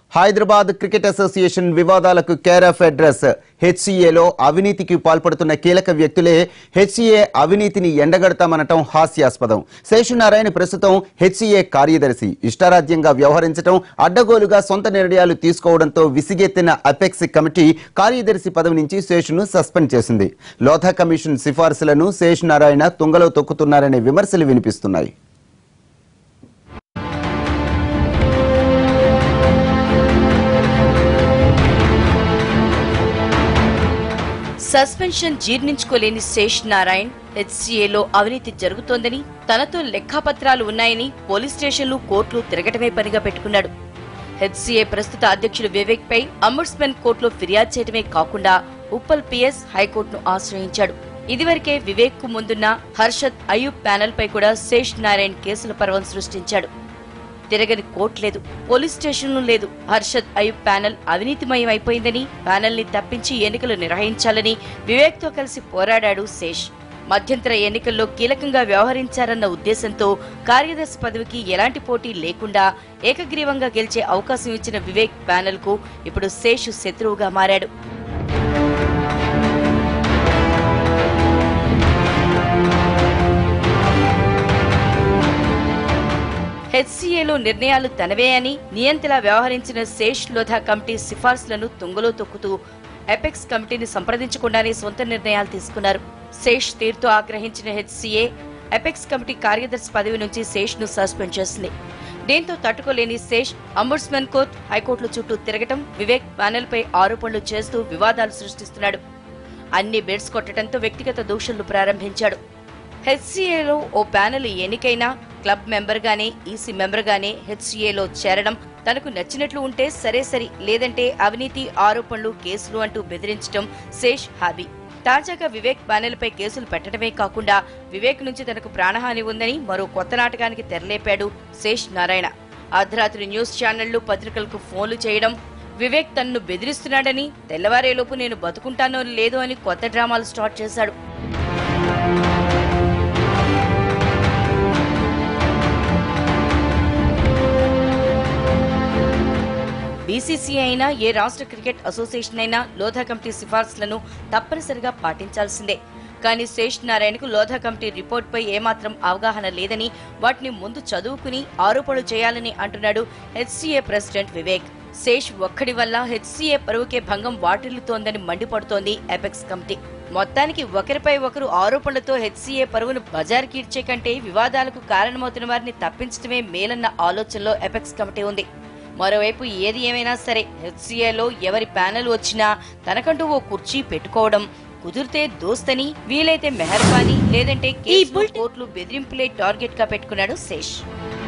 Hyderabad cricket association వివాదాలకు care of address హెచ్సీఏలో అవినీతికి పాల్పడుతున్న కీలక వ్యక్తులే హెచ్సీఏ అవినీతిని ఎండగడతామనటం హాస్యాస్పదం శేషునారాయణ ప్రస్తుతం హెచ్సీఏ కార్యదర్శి ఇష్టారాజ్యంగా వ్యవహరించడం అడ్డగోలుగా సొంత నిర్ణయాలు తీసుకోవడంతో విసిగెత్తిన అపెక్స్ కమిటీ కార్యదర్శి పదవి నుంచి శేషును సస్పెండ్ చేసింది లోధా కమిషన్ సిఫార్సులను శేషునారాయణ తుంగలో తొక్కుతున్నారనే విమర్శలు వినిపిస్తున్నాయి సస్పెన్షన్ జీర్ణించుకోలేని శేష్ నారాయణ్ హెచ్సీఏలో అవినీతి జరుగుతోందని తనతో లెక్కాపత్రాలు ఉన్నాయని పోలీస్ స్టేషన్లు కోర్టులు తిరగటమే పనిగా పెట్టుకున్నాడు హెచ్సీఏ ప్రస్తుత అధ్యక్షుడు వివేక్ పై అంబుడ్స్మెన్ కోర్టులో ఫిర్యాదు చేయడమే కాకుండా ఉప్పల్ పిఎస్ హైకోర్టును ఆశ్రయించాడు ఇదివరకే వివేక్ కు ముందున్న హర్షద్ అయూబ్ ప్యానెల్ పై కూడా శేష్ నారాయణ్ కేసుల పర్వం సృష్టించాడు తిరగని కోర్టు లేదు పోలీస్ స్టేషన్లు లేదు హర్షద్ అయూబ్ ప్యానెల్ అవినీతిమయం అయిపోయిందని ప్యానెల్ ని తప్పించి ఎన్నికలు నిర్వహించాలని వివేక్ తో కలిసి పోరాడాడు శేష్ మధ్యంతర ఎన్నికల్లో కీలకంగా వ్యవహరించారన్న ఉద్దేశంతో కార్యదర్శి పదవికి ఎలాంటి పోటీ లేకుండా ఏకగ్రీవంగా గెలిచే అవకాశం ఇచ్చిన వివేక్ ప్యానెల్ కు ఇప్పుడు శేష్ శత్రువుగా మారాడు హెచ్సీఏలో నిర్ణయాలు తనవే అని నియంతలా వ్యవహరించిన శేష్ లోధా కమిటీ సిఫార్సులను తుంగలో తొక్కుతూ ఎపెక్స్ కమిటీని సంప్రదించకుండానే సొంత నిర్ణయాలు తీసుకున్నారు శేష్ తీరుతో ఆగ్రహించిన హెచ్సీఏ ఎపెక్స్ కమిటీ కార్యదర్శి పదవి నుంచి శేష్ ను సస్పెండ్ చేసింది దీంతో తట్టుకోలేని శేష్ అంబుడ్స్మెన్ కోర్టు హైకోర్టుల చుట్టూ తిరగటం వివేక్ ప్యానెల్ పై ఆరోపణలు చేస్తూ వివాదాలు సృష్టిస్తున్నాడు అన్ని బెడ్స్ కొట్టడంతో వ్యక్తిగత దూషణలు ప్రారంభించాడు హెచ్సీఏలో ఓ ప్యానెల్ ఎన్నికైనా క్లబ్ మెంబర్ గానే ఈసీ మెంబర్ గానే హెచ్సీఏలో చేరడం తనకు నచ్చినట్లు ఉంటే సరే సరి లేదంటే అవినీతి ఆరోపణలు కేసులు అంటూ బెదిరించడం శేష్ హాబీ తాజాగా వివేక్ ప్యానెల్ పై కేసులు పెట్టడమే కాకుండా వివేక్ నుంచి తనకు ప్రాణహాని ఉందని మరో కొత్త నాటకానికి తెరలేపాడు శేష్ నారాయణ అర్ధరాత్రి న్యూస్ ఛానళ్లు పత్రికలకు ఫోన్లు చేయడం వివేక్ తన్ను బెదిరిస్తున్నాడని తెల్లవారేలోపు నేను బతుకుంటానో లేదో అని కొత్త డ్రామాలు స్టార్ట్ చేశాడు బీసీసీఐ అయినా ఏ రాష్ట్ర క్రికెట్ అసోసియేషన్ అయినా లోధా కమిటీ సిఫార్సులను తప్పనిసరిగా పాటించాల్సిందే కానీ శేష్ నారాయణకు లోధా కమిటీ రిపోర్ట్పై ఏమాత్రం అవగాహన లేదని వాటిని ముందు చదువుకుని ఆరోపణలు చేయాలని అంటున్నాడు హెచ్సీఏ ప్రెసిడెంట్ వివేక్ శేష్ ఒక్కడి వల్ల హెచ్సీఏ పరువుకే భంగం వాటిల్లుతోందని మండిపడుతోంది ఎపెక్స్ కమిటీ మొత్తానికి ఒకరిపై ఒకరు ఆరోపణలతో హెచ్సీఏ పరువును బజారుకీడ్చే కంటే వివాదాలకు కారణమవుతున్న వారిని తప్పించడమే మేలన్న ఆలోచనలో ఎపెక్స్ కమిటీ ఉంది మరోవైపు ఏది ఏమైనా సరే హెచ్సీఏలో ఎవరి ప్యానెల్ వచ్చినా తనకంటూ ఓ కుర్చీ పెట్టుకోవడం కుదిరితే దోస్తని వీలైతే మెహర్బానీ లేదంటే కేసులు, కోర్టులు బెదిరింపులే టార్గెట్ గా పెట్టుకున్నాడు శేష్